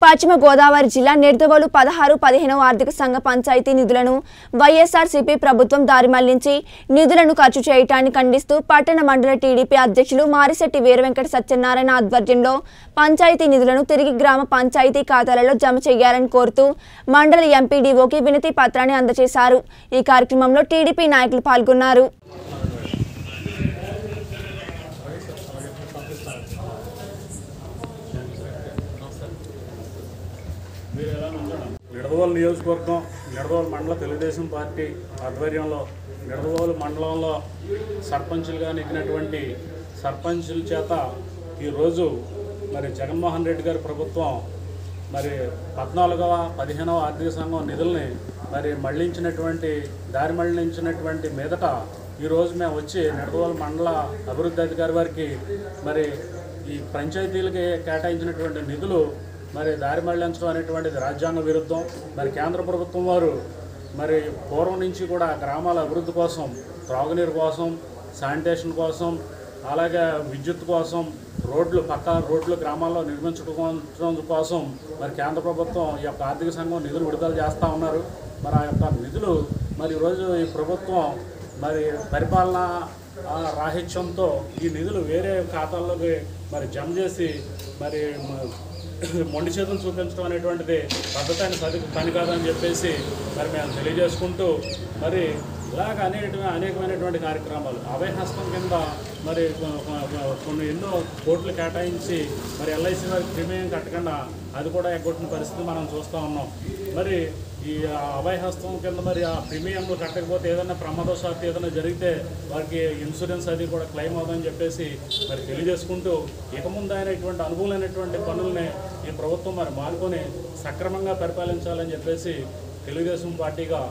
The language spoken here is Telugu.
పశ్చిమ గోదావరి జిల్లా నిర్దవోలు పదహారు పదిహేనవ ఆర్థిక సంఘ పంచాయతీ నిధులను వైఎస్ఆర్సీపీ ప్రభుత్వం దారి మళ్లించి నిధులను ఖర్చు చేయటాన్ని ఖండిస్తూ పట్టణ మండల టీడీపీ అధ్యక్షులు మారిశెట్టి వీరవెంకట సత్యనారాయణ ఆధ్వర్యంలో పంచాయతీ నిధులను తిరిగి గ్రామ పంచాయతీ ఖాతాలలో జమ చేయాలని కోరుతూ మండల ఎంపీడీఓకి వినతి పత్రాన్ని అందజేశారు ఈ కార్యక్రమంలో టీడీపీ నాయకులు పాల్గొన్నారు నిడదవోలు నియోజకవర్గం నిడదవోలు మండల తెలుగుదేశం పార్టీ ఆధ్వర్యంలో నిడదవోలు మండలంలో సర్పంచులుగా నెగ్గినటువంటి సర్పంచుల చేత ఈరోజు మరి జగన్మోహన్ రెడ్డి గారి ప్రభుత్వం మరి పద్నాలుగవ పదిహేనవ ఆర్థిక సంఘం నిధుల్ని మరి మళ్లించినటువంటి దారి మళ్లించినటువంటి మీదట ఈరోజు మేము వచ్చి నిడదవోలు మండల అభివృద్ధి అధికారి వారికి మరి ఈ పంచాయతీలకి కేటాయించినటువంటి నిధులు మరి దారి మళ్లించడం అనేటువంటిది రాజ్యాంగ విరుద్ధం మరి కేంద్ర ప్రభుత్వం వారు మరి పూర్వం నుంచి కూడా గ్రామాల అభివృద్ధి కోసం త్రాగునీరు కోసం శానిటేషన్ కోసం అలాగే విద్యుత్ కోసం రోడ్లు పక్క రోడ్లు గ్రామాల్లో నిర్మించడం కోసం మరి కేంద్ర ప్రభుత్వం ఈ యొక్క ఆర్థిక సంఘం నిధులు విడుదల చేస్తూ ఉన్నారు మరి ఆ యొక్క నిధులు మరి ఈరోజు ఈ ప్రభుత్వం మరి పరిపాలన ఆ, రాహిత్యంతో ఈ నిధులు వేరే ఖాతాల్లోకి మరి జమ చేసి మరి మ- మొండి చేతులు చూపించడం అనేటువంటిది పద్ధతైన సరి పని కాదని చెప్పేసి మరి మేము తెలియజేసుకుంటూ మరి ఇలాగ అనేక అనేకమైనటువంటి కార్యక్రమాలు అభయహస్తం కింద మరి కొ- కొ- కొన్ని ఎన్నో కోట్లు కేటాయించి మరి ఎల్ఐసి వారికి ప్రీమియం కట్టకుండా అది కూడా ఎగ్గొట్టిన పరిస్థితి మనం చూస్తూ ఉన్నాం మరి ఈ అభయహస్తం కింద మరి ఆ ప్రీమియంలు కట్టకపోతే ఏదైనా ప్రమాదవశాత్తు ఏదైనా జరిగితే వారికి ఇన్సూరెన్స్ అది కూడా క్లెయిమ్ అవుతుందని చెప్పేసి మరి తెలియజేసుకుంటూ ఇక ముందు ఆయన ఇటువంటి అనుకూలమైనటువంటి పనుల్ని ఈ ప్రభుత్వం మరి మానుకొని సక్రమంగా పరిపాలించాలని చెప్పేసి తెలుగుదేశం పార్టీగా